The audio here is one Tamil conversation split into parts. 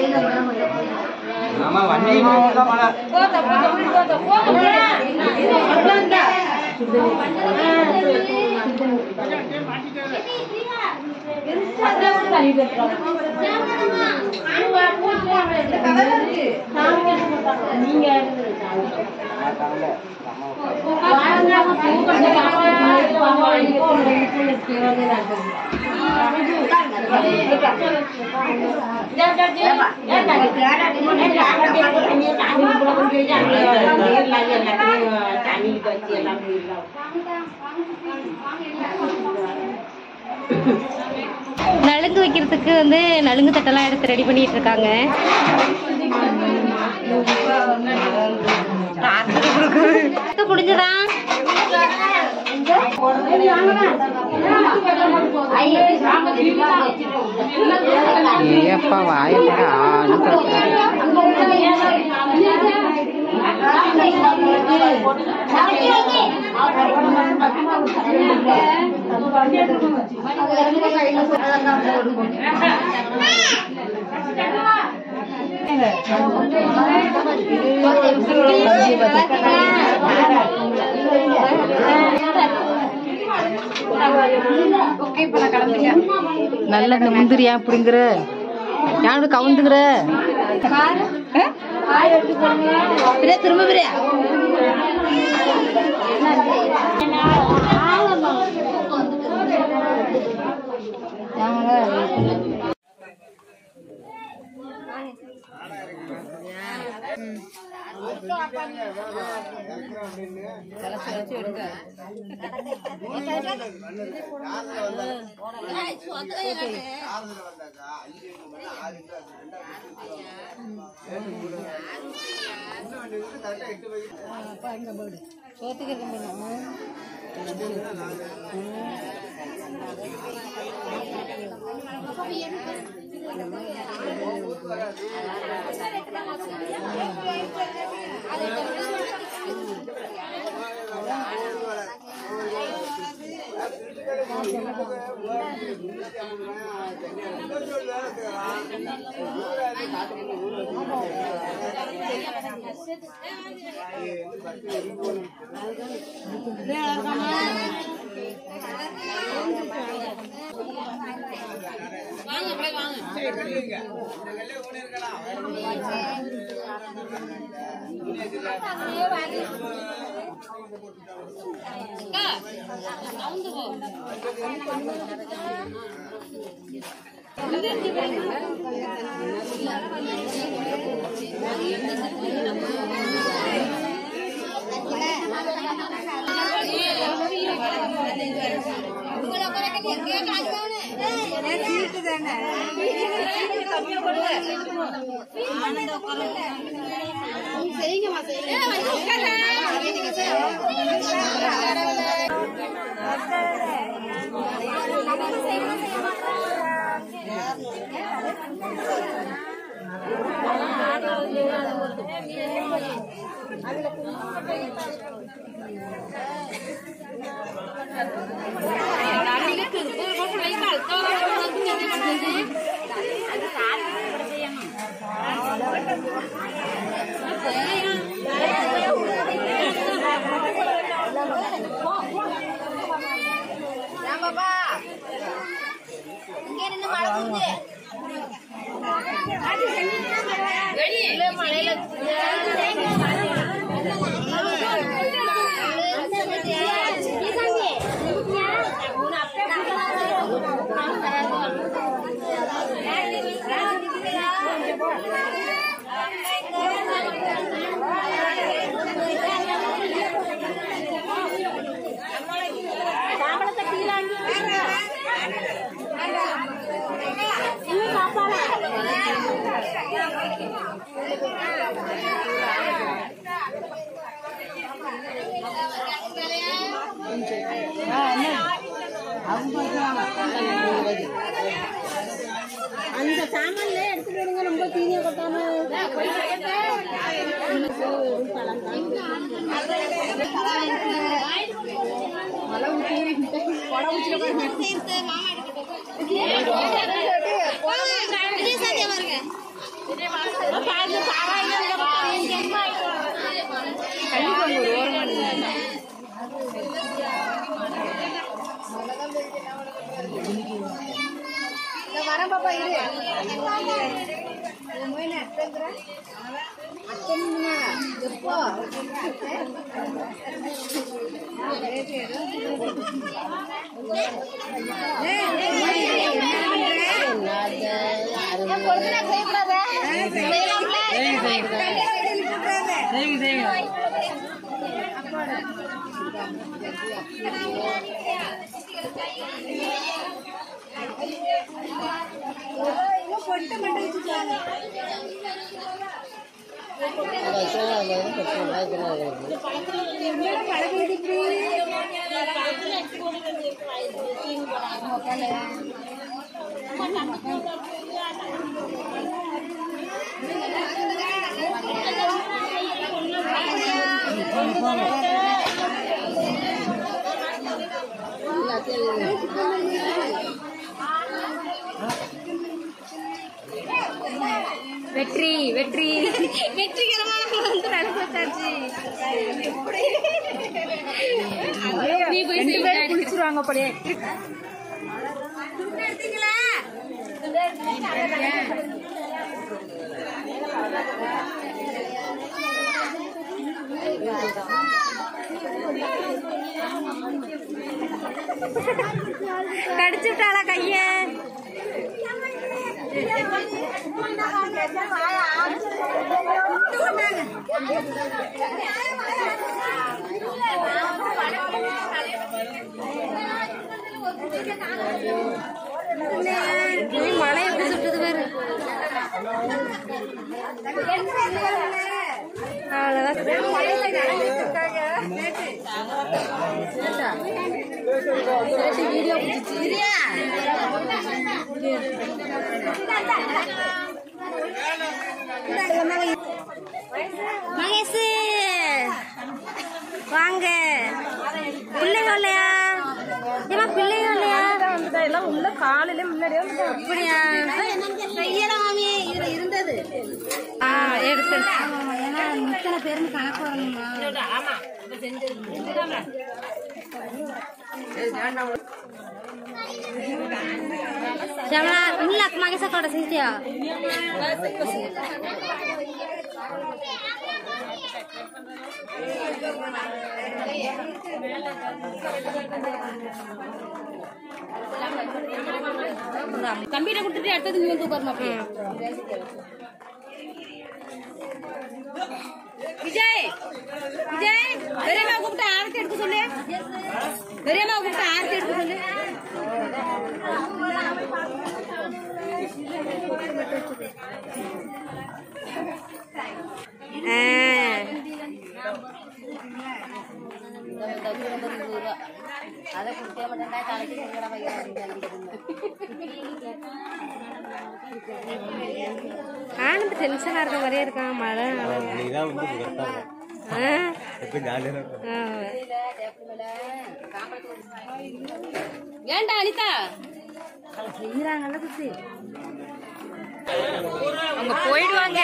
ஆமா வண்டி மழை நலுங்கு வைக்கிறதுக்கு வந்து நலுங்கு தட்டெல்லாம் எடுத்து ரெடி பண்ணிட்டு இருக்காங்க இது முடிஞ்சதா ஏப்பா வாயப்பட ஆனு நல்ல இந்த முந்திரியா அப்படிங்கிற யாரு கவுந்துங்கிற திரும்ப பிரியா அந்த சாமான்ல எடுத்துட்டு வருங்க ரொம்ப தீனிய கொட்டாம வெற்றி வெற்றி வெற்றிகரமாக வந்து நலுங்கு வச்சாச்சு நீ போய் செய்ய குளிச்சிருவாங்க அப்படியே கடிச்சுட்டாளா கைய மழை எப்படி சுட்டுது பேரு மகேஷ் வாங்க பிள்ளைங்க இல்லையா ஏமா பிள்ளைங்க இல்லையா எல்லாம் உள்ள காலையில முன்னாடியே அப்படியா கையெல்லாம் மாமி இதுல இருந்தது ஆ எடுத்து ஏன்னா இத்தனை பேருந்து கணக்கு வரணுமா ஜமனா இல்ல மகேஷ கூட செஞ்சியா கம்பியில கொடுத்துட்டு அடுத்தது நீ வந்து உட்காரணும் அப்படியே விஜய் விஜய் பெரியம்மா கூப்பிட்டு ஆரத்தி எடுக்க சொல்லு பெரியம்மா கூப்பிட்டு ஆரத்தி எடுக்க சொல்லு அதை கொடுத்தே மாட்டேன்டா தலைக்கு சங்கடம் ஆனந்த் டென்ஷனா இருக்க மாதிரியே இருக்கான் மழை நீதான் வந்து கரெக்டா ஆ எப்ப ஜாலியா இருக்கும் ஏன்டா அனிதா செய்யறாங்கல்ல குச்சி அவங்க போயிடுவாங்க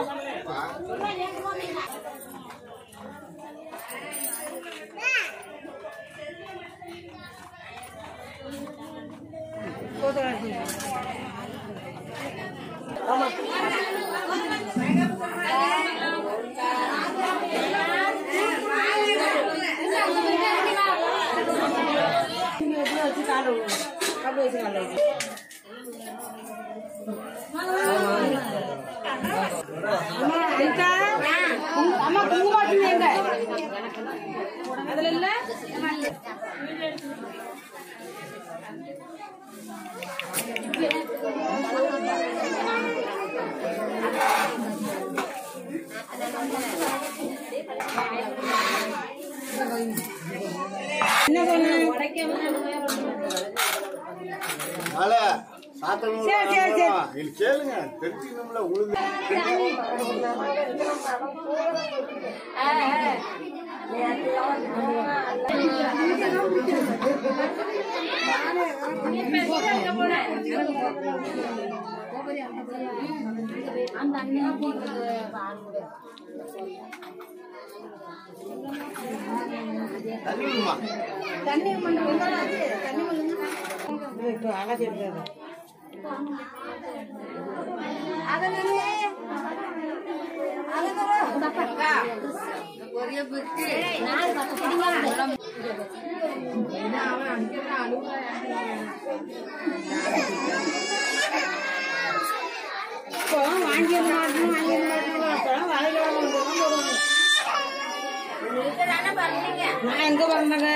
அம்மா குங்குமாட்டம் எங்க அதுல இல்ல மழை சாத்தணும் இது கேளுங்க தெரிஞ்சுக்கணும்ல உழுது அந்த அண்ணன் ஆள் கூட தண்ணி விடுமா தண்ணி மண்ணு வெங்காயம் தண்ணி மண்ணு நான் எங்க வந்தங்க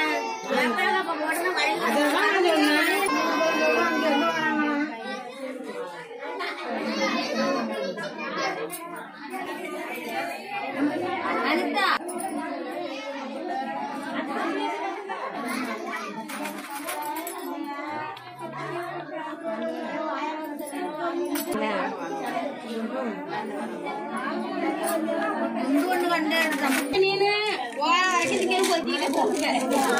அனிதா ഒന്നുകൊണ്ട് കണ്ടായിരുന്നു നീന് ഓരക്കിങ്ങനെ കൊത്തിയിട്ട് പോകെ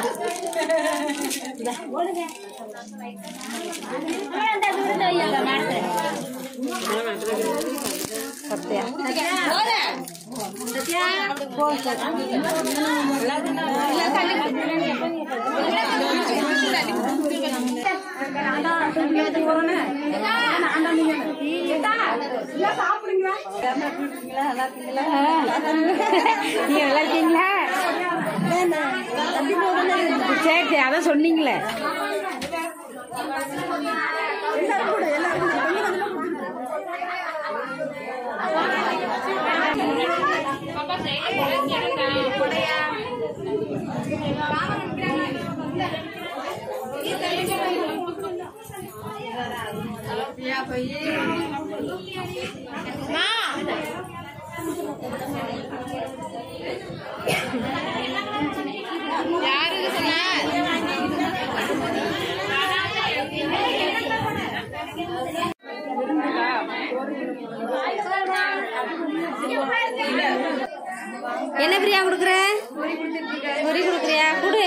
എന്താ ദൂരം ചെയ്യല്ലോ നാട്ടെ സത്യ நீங்க நல்லா இருக்கீங்களா சரி சரி அதான் சொன்னீங்களே என்ன பிரியா குடுக்குற பொரி குடுக்குறியா குடு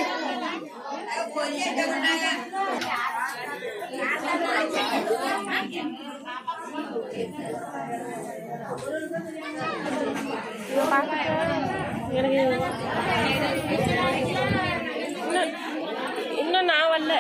இன்னும் நான் வரல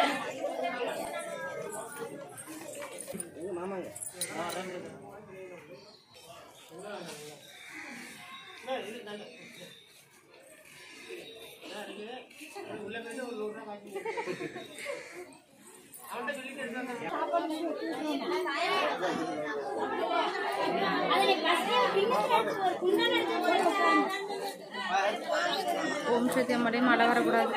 ஓம் சக்தி அம்மாடே மழை வரக்கூடாது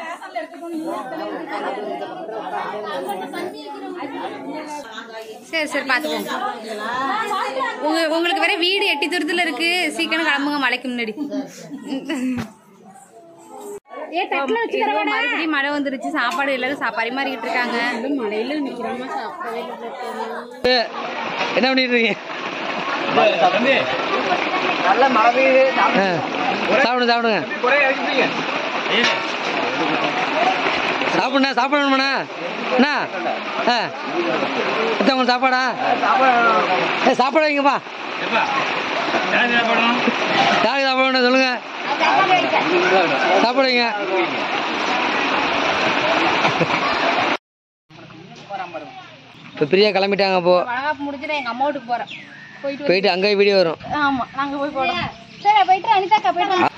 சரி சரி பார்த்துக்கோங்க உங்க உங்களுக்கு வேற வீடு எட்டி தூரத்துல இருக்கு சீக்கிரம் கிளம்புங்க மழைக்கு முன்னாடி ஏ தட்டுல இதோ மறுபடியும் மழை வந்துருச்சு சாப்பாடு எல்லாரும் சா- பரிமாறிக்கிட்டு இருக்காங்க மழையில நிக்கிறோமா சாப்பிடவே என்ன பண்ணிட்டு இருக்கீங்க நல்ல மழை பெய்யுது ஆ. சாப்பிடுங்க சாப்பிடுங்க சாப்பிடுண்ணா சாப்பிடணுமாண்ணா என்ன ஆ அத்தை, உங்களுக்கு சாப்பாடா ஏ சாப்பாடு வைங்கப்பா யாருக்கு சாப்பாடு வேணும் சொல்லுங்க சாப்பாடு வைங்க இப்போ பிரியா கிளம்பிட்டாங்க அப்போ வளகாப்பு முடிச்சுட்டு எங்க அம்மா வீட்டுக்கு போறேன் போயிட்டு போயிட்டு அங்கே வீடியோ வரும் ஆமா நாங்க போய் போறோம் சரி போயிட்டு அனிதாக்கா போயிட்டு